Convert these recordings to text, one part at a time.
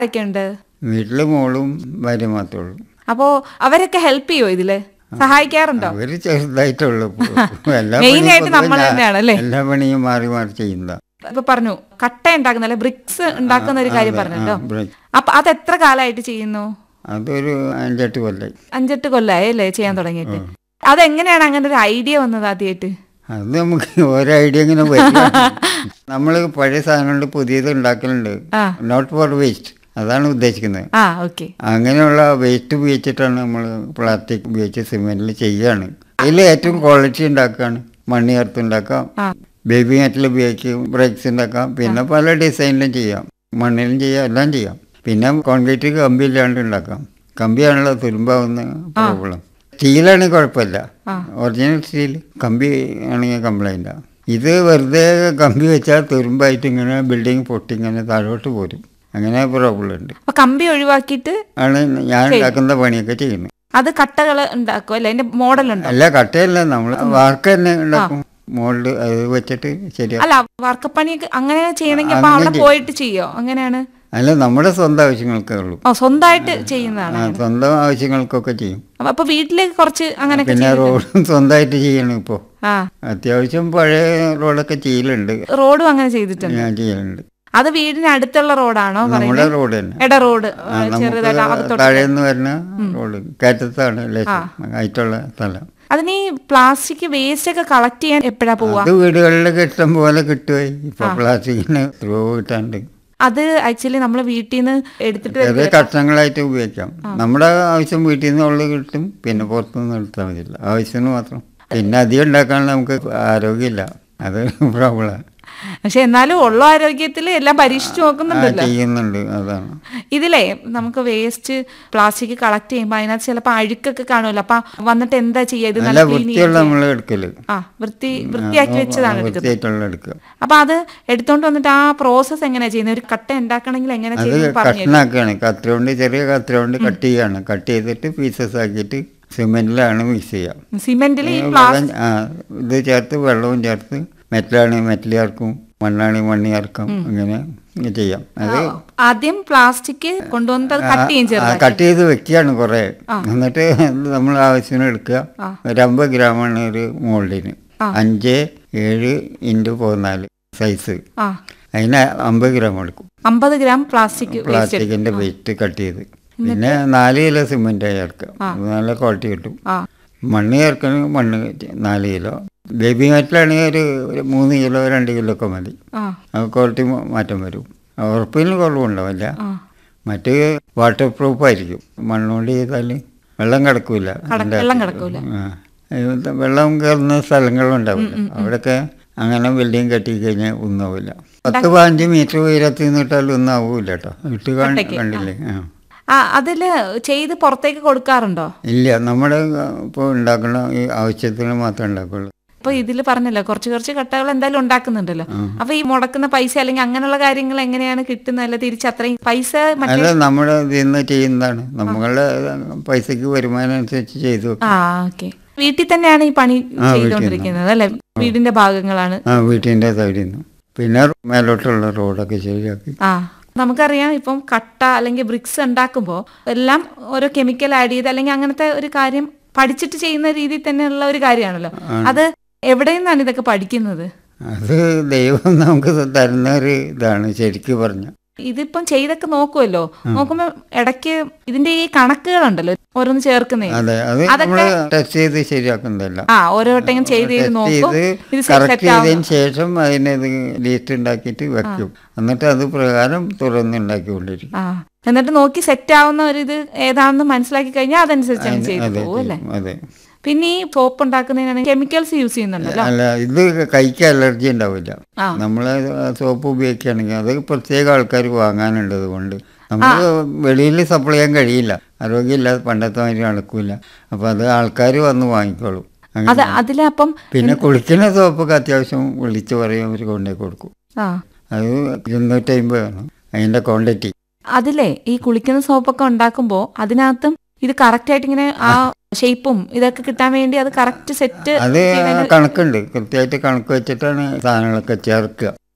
ഒക്കെ ഉണ്ട് വീട്ടില് മോളും ഭാര്യ മാത്രമേ ഉള്ളൂ അപ്പോ അവരൊക്കെ ഹെൽപ്പ് ചെയ്യോ ഇതില് സഹായിക്കാറുണ്ടോ അവര് ചെറുതായിട്ടുള്ളൂ ഇപ്പൊ. എല്ലാ Main പണിയും ആയിട്ട് പൊതുവെ നമ്മൾ ഞാൻ- തന്നെയാണ് അല്ലേ? എല്ലാ പണിയും മാറി മാറി ചെയ്യുന്നതാ ഇപ്പൊ പറഞ്ഞു കട്ട ഉണ്ടാക്കുന്ന അല്ലെ ബ്രിക്സ് ഉണ്ടാക്കുന്ന ഒരു കാര്യം അതെ, പറഞ്ഞല്ലോ ആ, brick. അപ്പൊ അത് എത്ര കാലമായിട്ട് ചെയ്യുന്നു അതൊരു അഞ്ചെട്ട് കൊല്ലായി അഞ്ചെട്ട് കൊല്ലായി അല്ലേ ചെയ്യാൻ തുടങ്ങിയിട്ട് അതെങ്ങനെയാണ് അങ്ങനെ ഒരു ഐഡിയ വന്നത് ആദ്യമായിട്ട് അത് നമുക്ക് ഓരോ ഐഡിയ ഇങ്ങനെ വരും നമ്മൾ പഴയ സാധനങ്ങൾ പുതിയത് ഉണ്ടാക്കലുണ്ട് ആ. നോട്ട് ഫോർ വേസ്റ്റ് അതാണ് ഉദ്ദേശിക്കുന്നത് ആ ഓക്കെ അങ്ങനെയുള്ള വേസ്റ്റ് ഉപയോഗിച്ചിട്ടാണ് നമ്മൾ പ്ലാസ്റ്റിക് ഉപയോഗിച്ച് സിമെന്റിൽ ചെയ്യുകയാണ് അതിൽ ഏറ്റവും ക്വാളിറ്റി ഉണ്ടാക്കുകയാണ് മണ്ണി ചേർത്ത് ഉണ്ടാക്കാം ആ ബേബി മെറ്റൽ ഉപയോഗിക്കും ബ്രേക്സ് ഉണ്ടാക്കാം പിന്നെ പല ഡിസൈനിലും ചെയ്യാം മണ്ണിലും ചെയ്യാം എല്ലാം ചെയ്യാം പിന്നെ കോൺക്രീറ്റ് കമ്പി ഇല്ലാണ്ട് ഉണ്ടാക്കാം കമ്പിയാണല്ലോ തുരുമ്പാവുന്ന പ്രോബ്ലം സ്റ്റീലാണെങ്കിൽ കുഴപ്പമില്ല ഒറിജിനൽ സ്റ്റീൽ കമ്പി ആണെങ്കിൽ കംപ്ലൈൻ്റ് ഇത് വെറുതെ കമ്പി വെച്ചാൽ തുരുമ്പായിട്ട് ഇങ്ങനെ ബിൽഡിങ് പൊട്ടി ഇങ്ങനെ താഴോട്ട് പോരും അങ്ങനെ പ്രോബ്ലം ഉണ്ട് അപ്പൊ കമ്പി ഒഴിവാക്കിയിട്ട് ആണ് ഞാൻ ഉണ്ടാക്കുന്ന പണിയൊക്കെ ചെയ്യുന്നത് അത് കട്ടകൾ ഉണ്ടാക്കും അല്ലെ അതിന്റെ മോഡൽ ഉണ്ടോ അല്ല കട്ടയല്ല നമ്മൾ വാർക്ക് തന്നെ ഉണ്ടാക്കും മോൾഡ് അത് വെച്ചിട്ട് ശരിയാ അല്ല വാർക്കപ്പണിയൊക്കെ അങ്ങനെ ചെയ്യണമെങ്കിൽ അപ്പൊ അവിടെ പോയിട്ട് ചെയ്യോ അങ്ങനെയാണ് അല്ല നമ്മുടെ സ്വന്തം ആവശ്യങ്ങൾക്കേ ഉള്ളൂ ഓ സ്വന്തമായിട്ട് ചെയ്യുന്നതാണ് ആ, സ്വന്തം ആവശ്യങ്ങൾക്കൊക്കെ ചെയ്യും അപ്പൊ- അപ്പൊ വീട്ടിലേക്ക് കുറച്ച് അങ്ങനെയൊക്കെ പിന്നെ റോഡും സ്വന്തമായിട്ട് ചെയ്യണം ഇപ്പോൾ ആ അത്യാവശ്യം പഴയ റോഡൊക്കെ ചെയ്യലുണ്ട് റോഡും അങ്ങനെ ചെയ്തിട്ടുണ്ട് ഞാൻ ചെയ്യലുണ്ട് അത് വീടിന് അടുത്തുള്ള റോഡാണോ നമ്മുടെ പറയുന്നത് റോഡ് തന്നെ എട റോഡ് ആ, ചെറുതായിട്ട് നമുക്ക് അകത്തോട്ട് താഴേന്ന് വരുന്ന റോഡ് കയറ്റത്താണ് ലേശം ആയിട്ടുള്ള സ്ഥലം അതിന് ഈ പ്ലാസ്റ്റിക് വേസ്റ്റ് ഒക്കെ കളക്ട് ചെയ്യാൻ എപ്പോഴാ പോവാ അത് വീടുകളിലൊക്കെ ഇഷ്ടം പോലെ കിട്ടുമായി ഇപ്പൊ പ്ലാസ്റ്റിക്കിന് ത്രൂ കിട്ടാണ്ട് അത് ആക്ച്വലി നമ്മൾ വീട്ടിൽ നിന്ന് എടുത്തിട്ട് ചെറിയ കഷ്ണങ്ങളായിട്ട് ഉപയോഗിക്കാം നമ്മുടെ ആവശ്യം വീട്ടിൽ നിന്ന് ഉള്ളത് കിട്ടും പിന്നെ പുറത്തുനിന്ന് എടുത്താൽ മതിയില്ല ആവശ്യത്തിന് മാത്രം പിന്നെ അധികം ഉണ്ടാക്കാൻ നമുക്ക് ആരോഗ്യമില്ല അത് പ്രോബ്ലം പക്ഷെ എന്നാലും ഉള്ള ആരോഗ്യത്തിൽ എല്ലാം പരീക്ഷിച്ചു നോക്കുന്നുണ്ടല്ലോ ചെയ്യുന്നുണ്ട് അതാണ് ഇതിലേ നമുക്ക് വേസ്റ്റ് പ്ലാസ്റ്റിക് കളക്ട് ചെയ്യുമ്പോൾ അതിനകത്ത് ചിലപ്പോൾ അഴുക്കൊക്കെ കാണുമല്ലോ അപ്പൊ വന്നിട്ട് എന്താ ചെയ്യുക ഇത് നല്ല നല്ല ക്ലീൻ വൃത്തിയുള്ള നമ്മൾ എടുക്കല് ആ വൃത്തി വൃത്തിയാക്കി വെച്ചതാണ് എടുക്കുന്നത് വൃത്തിയായിട്ടുള്ള എടുക്കുക അപ്പൊ അത് എടുത്തോണ്ട് വന്നിട്ട് ആ പ്രോസസ്സ് എങ്ങനെയാ ചെയ്യുന്നത് ഒരു കട്ട ഉണ്ടാക്കണമെങ്കിൽ എങ്ങനെ അത് ചെയ്യുന്നത് പറഞ്ഞു കഷ്ണാക്കുകയാണ് കത്ര കൊണ്ട് ചെറിയ കത്ര കൊണ്ട് കട്ട് ചെയ്യാണ് കട്ട് ചെയ്തിട്ട് പീസസ് ആക്കിയിട്ട് സിമെന്റിലാണ് മിക്സ് ചെയ്യാം സിമെന്റിൽ ഈ വെള്ളം ആ ഇത് ചേർത്ത് വെള്ളവും ചേർത്ത് മെറ്റലാണെങ്കിൽ മെറ്റൽ ചേർക്കും മണ്ണാണെങ്കിൽ മണ്ണ് ചേർക്കും അങ്ങനെ ചെയ്യാം അത് ആദ്യം പ്ലാസ്റ്റിക് കൊണ്ടുവന്നിട്ട് അത് കട്ട് ചെയ്യും ആ, ചെറുതാക്കി കട്ട് ചെയ്ത് വെക്കുകയാണ് കുറേ എന്നിട്ട് നമ്മൾ ആവശ്യത്തിന് എടുക്കുക ഒരു അമ്പത് ഗ്രാമാണ് ഒരു മോൾഡിന് അഞ്ച് ഏഴ് ഇൻറ്റു പതിനാല് സൈസ് ആ അതിന് അമ്പത് ഗ്രാം എടുക്കും അമ്പത് ഗ്രാം പ്ലാസ്റ്റിക് വേസ്റ്റ് പ്ലാസ്റ്റിക്കിന്റെ വെയിറ്റ് കട്ട് ചെയ്ത് പിന്നെ നാല് കിലോ സിമെന്റ് ചേർക്കുക അത് നല്ല ക്വാളിറ്റി കിട്ടും ആ മണ്ണ് ചേർക്കണമെങ്കിൽ മണ്ണ് നാല് കിലോ ബേബി മെറ്റലാണെങ്കിൽ ഒരു ഒരു മൂന്ന് കിലോ രണ്ട് കിലോ ഒക്കെ മതി ആ അത് ക്വാളിറ്റി മാറ്റം വരും ഉറപ്പിന് കുറവുണ്ടാവില്ല ആ മറ്റ് വാട്ടർ പ്രൂഫ് ആയിരിക്കും മണ്ണുകൊണ്ട് ചെയ്താൽ വെള്ളം കിടക്കൂല കട- വെള്ളം കിടക്കൂല ആ. ഇത് വെള്ളം കയറുന്ന സ്ഥലങ്ങളുണ്ടാവില്ല അവിടെയൊക്കെ അങ്ങനെ ബിൽഡിംഗ് കെട്ടി കഴിഞ്ഞാൽ ഒന്നാവില്ല പത്ത് പതിനഞ്ച് മീറ്റർ ഉയരത്തിൽ നിന്നിട്ടാലും ഒന്നും ആവൂല കേട്ടോ ഇട്ട് കാണി- കണ്ടില്ലേ ആ ആ അതില് ചെയ്ത് പുറത്തേക്ക് കൊടുക്കാറുണ്ടോ ഇല്ല നമ്മുടെ ഇപ്പോൾ ഉണ്ടാക്കുന്ന ഈ ആവശ്യത്തിന് മാത്രമേ ഉണ്ടാക്കുള്ളൂ അപ്പൊ ഇതില് പറഞ്ഞല്ലോ കുറച്ച് കുറച്ച് കട്ടകൾ എന്തായാലും ഉണ്ടാക്കുന്നുണ്ടല്ലോ അപ്പൊ ഈ മുടക്കുന്ന പൈസ അല്ലെങ്കിൽ അങ്ങനെയുള്ള കാര്യങ്ങൾ എങ്ങനെയാണ് കിട്ടുന്നത് അല്ല തിരിച്ച് അത്രയും പൈസ മറ്റേ അല്ല നമ്മുടെ ഇതിൽ നിന്ന് ചെയ്യുന്നതാണ് നമ്മളുടെ പൈസക്ക് വരുമാനം അനുസരിച്ച് ചെയ്തു വെക്കും. ആ ഓക്കെ വീട്ടിൽ തന്നെയാണ് ഈ പണി ചെയ്തുകൊണ്ടിരിക്കുന്നത് അല്ലെ വീടിന്റെ ഭാഗങ്ങളാണ് ആ വീട്ടിൻ്റെ സൈഡിൽ നിന്ന് പിന്നെ മേലോട്ടുള്ള റോഡൊക്കെ ശരിയാക്കി ആ നമുക്കറിയാം ഇപ്പം കട്ട അല്ലെങ്കിൽ ബ്രിക്സ് ഉണ്ടാക്കുമ്പോൾ എല്ലാം ഓരോ കെമിക്കൽ ആഡ് ചെയ്ത് അല്ലെങ്കിൽ അങ്ങനത്തെ ഒരു കാര്യം പഠിച്ചിട്ട് ചെയ്യുന്ന രീതിയിൽ തന്നെയുള്ള ഒരു കാര്യമാണല്ലോ അത് എവിടെ നിന്നാണ് ഇതൊക്കെ പഠിക്കുന്നത് അത് ദൈവം നമുക്ക് തരുന്ന ഒരു ഇതാണ് ശരിക്കും പറഞ്ഞ ഇതിപ്പം ചെയ്തൊക്കെ നോക്കുമല്ലോ നോക്കുമ്പോ ഇടയ്ക്ക് ഇതിന്റെ ഈ കണക്കുകളുണ്ടല്ലോ ഓരോന്ന് ചേർക്കുന്നേ അതെ അത് നമ്മൾ ടെസ്റ്റ് ചെയ്ത് ശരിയാക്കുന്നതല്ല ആ ഓരോ വട്ടം ചെയ്ത് ചെയ്ത് ടെസ്റ്റ് നോക്കും ചെയ്ത് ഇത് കറക്റ്റ് സെറ്റ് ആവും ചെയ്തതിന് ശേഷം അതിനത് ലീസ്റ്റ് ഉണ്ടാക്കിയിട്ട് വെക്കും എന്നിട്ട് അത് പ്രകാരം തുറന്ന് ഉണ്ടാക്കിക്കൊണ്ടിരിക്കും ആ എന്നിട്ട് നോക്കി സെറ്റ് ആവുന്ന ഒരു ഇത് ഏതാണെന്ന് മനസ്സിലാക്കി കഴിഞ്ഞാൽ അതനുസരിച്ച് അങ്ങ് ചെയ്തു അതെ പോകും അല്ലേ അതെ പിന്നെ ഈ സോപ്പ് ഉണ്ടാക്കുന്നതിനാണെങ്കിൽ കെമിക്കൽസ് യൂസ് ചെയ്യുന്നുണ്ടല്ലോ അല്ല ഇത് കൈക്ക് അലർജി ഉണ്ടാവില്ല ആ. നമ്മൾ സോപ്പ് ഉപയോഗിക്കുകയാണെങ്കിൽ അത് പ്രത്യേക ആൾക്കാർ വാങ്ങാനുണ്ട് അതുകൊണ്ട് നമ്മൾ വെളിയിൽ സപ്ലൈ ചെയ്യാൻ കഴിയില്ല ആരോഗ്യമില്ലാതെ പണ്ടത്തെ മാതിരി നടക്കൂല അപ്പൊ അത് ആൾക്കാർ വന്ന് വാങ്ങിക്കോളും അങ്ങനെ. അത് അതിലപ്പം പിന്നെ കുളിക്കുന്ന സോപ്പൊക്കെ അത്യാവശ്യം വിളിച്ചു പറയും അവർ കൊണ്ടേ കൊടുക്കും ആ അത് ഇരുന്നൂറ്റമ്പതാണ് അതിന്റെ ക്വാണ്ടിറ്റി അതിലെ ഈ കുളിക്കുന്ന സോപ്പൊക്കെ ഉണ്ടാക്കുമ്പോൾ അതിനകത്തും ഇത് കറക്റ്റ് ആയിട്ട് ഇങ്ങനെ ആ ഷേപ്പും ഇതൊക്കെ കിട്ടാൻ വേണ്ടി അത് കറക്റ്റ് സെറ്റ് അത് കണക്കുണ്ട് കൃത്യമായിട്ട് കണക്ക് വെച്ചിട്ടാണ് സാധനങ്ങളൊക്കെ ചേർക്കുക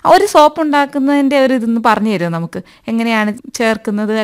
ഒരു സോപ്പ് ഉണ്ടാക്കുന്നതിന്റെ ഒരു ഇതൊന്ന് പറഞ്ഞു തരുമോ നമുക്ക് എങ്ങനെയാണ് ചേർക്കുന്നത്